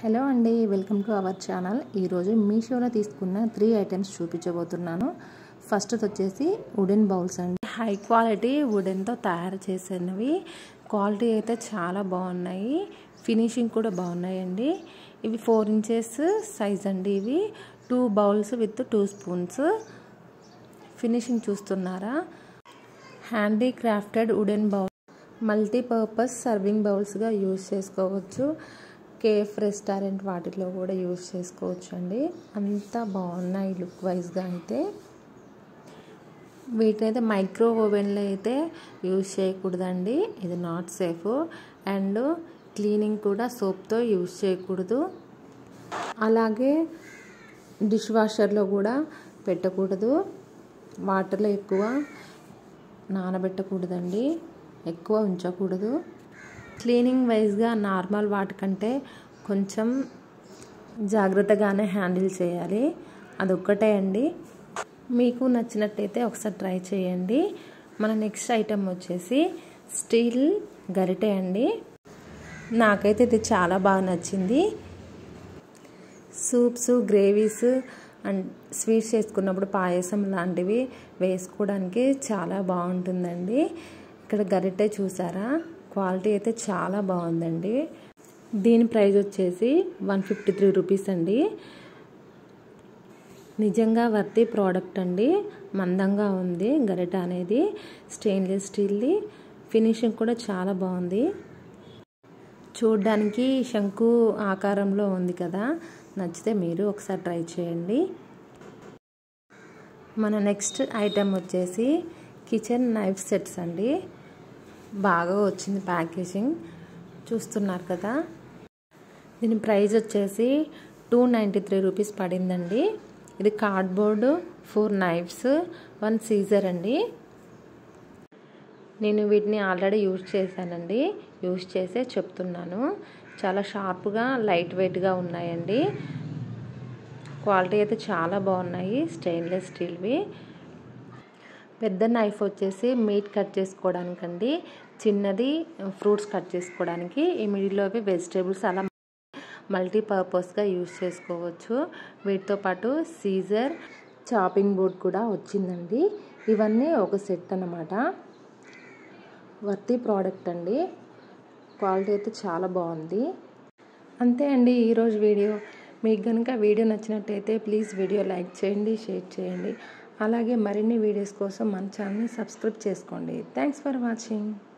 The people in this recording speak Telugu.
హలో అండి వెల్కమ్ టు అవర్ ఛానల్ ఈరోజు మీషోలో తీసుకున్న త్రీ ఐటమ్స్ చూపించబోతున్నాను ఫస్ట్ వచ్చేసి వుడెన్ బౌల్స్ అండి హై క్వాలిటీ వుడెన్తో తయారు చేసినవి క్వాలిటీ అయితే చాలా బాగున్నాయి ఫినిషింగ్ కూడా బాగున్నాయండి ఇవి ఫోర్ ఇంచెస్ సైజ్ అండి ఇవి two bowls with two spoons finishing చూస్తున్నారా handy crafted wooden bowl multipurpose serving బౌల్స్గా యూజ్ చేసుకోవచ్చు కేఫ్ రెస్టారెంట్ వాటిలో కూడా యూజ్ చేసుకోవచ్చు అండి అంతా బాగున్నాయి లుక్ వైజ్గా అయితే వీటినైతే మైక్రో ఓవెన్లో అయితే యూజ్ చేయకూడదండి ఇది నాట్ సేఫ్ అండ్ క్లీనింగ్ కూడా సోప్తో యూజ్ చేయకూడదు అలాగే డిష్ వాషర్లో కూడా పెట్టకూడదు వాటర్లో ఎక్కువ నానబెట్టకూడదండి ఎక్కువ ఉంచకూడదు క్లీనింగ్ వైజ్గా నార్మల్ వాటికంటే కొంచెం జాగ్రత్తగానే హ్యాండిల్ చేయాలి అదొక్కటే అండి మీకు నచ్చినట్టయితే ఒకసారి ట్రై చేయండి మన నెక్స్ట్ ఐటెం వచ్చేసి స్టీల్ గరిటె అండి నాకైతే ఇది చాలా బాగా నచ్చింది సూప్స్ గ్రేవీస్ అండ్ స్వీట్స్ చేసుకున్నప్పుడు పాయసం లాంటివి వేసుకోవడానికి చాలా బాగుంటుందండి ఇక్కడ గరిటె చూసారా క్వాలిటీ అయితే చాలా బాగుందండి దీని ప్రైస్ వచ్చేసి వన్ ఫిఫ్టీ త్రీ రూపీస్ అండి నిజంగా వర్తి ప్రోడక్ట్ అండి మందంగా ఉంది గరిట అనేది స్టెయిన్లెస్ స్టీల్ది ఫినిషింగ్ కూడా చాలా బాగుంది చూడ్డానికి శంకు ఆకారంలో ఉంది కదా నచ్చితే మీరు ఒకసారి ట్రై చేయండి మన నెక్స్ట్ ఐటెం వచ్చేసి కిచెన్ నైఫ్ సెట్స్ అండి బాగా వచ్చింది ప్యాకేజింగ్ చూస్తున్నారు కదా దీని ప్రైస్ వచ్చేసి టూ నైంటీ త్రీ రూపీస్ పడిందండి ఇది cardboard four knives one scissor అండి నేను వీటిని ఆల్రెడీ యూజ్ చేశానండి యూజ్ చేసే చెప్తున్నాను చాలా షార్ప్గా లైట్ వెయిట్గా ఉన్నాయండి క్వాలిటీ అయితే చాలా బాగున్నాయి స్టెయిన్లెస్ స్టీల్వి పెద్ద నైఫ్ వచ్చేసి మీట్ కట్ చేసుకోవడానికండి చిన్నది ఫ్రూట్స్ కట్ చేసుకోవడానికి ఈ మిడిల్లోవి వెజిటేబుల్స్ అలా మల్టీపర్పస్గా యూజ్ చేసుకోవచ్చు వీటితో పాటు సీజర్ చాపింగ్ బోర్డ్ కూడా వచ్చిందండి ఇవన్నీ ఒక సెట్ అన్నమాట వర్తి ప్రోడక్ట్ అండి క్వాలిటీ అయితే చాలా బాగుంది అంతే అండి ఈరోజు వీడియో మీకు కనుక వీడియో నచ్చినట్టయితే ప్లీజ్ వీడియో లైక్ చేయండి షేర్ చేయండి అలాగే మరిన్ని వీడియోస్ కోసం మన ఛానల్ని సబ్స్క్రైబ్ చేసుకోండి థ్యాంక్స్ ఫర్ వాచింగ్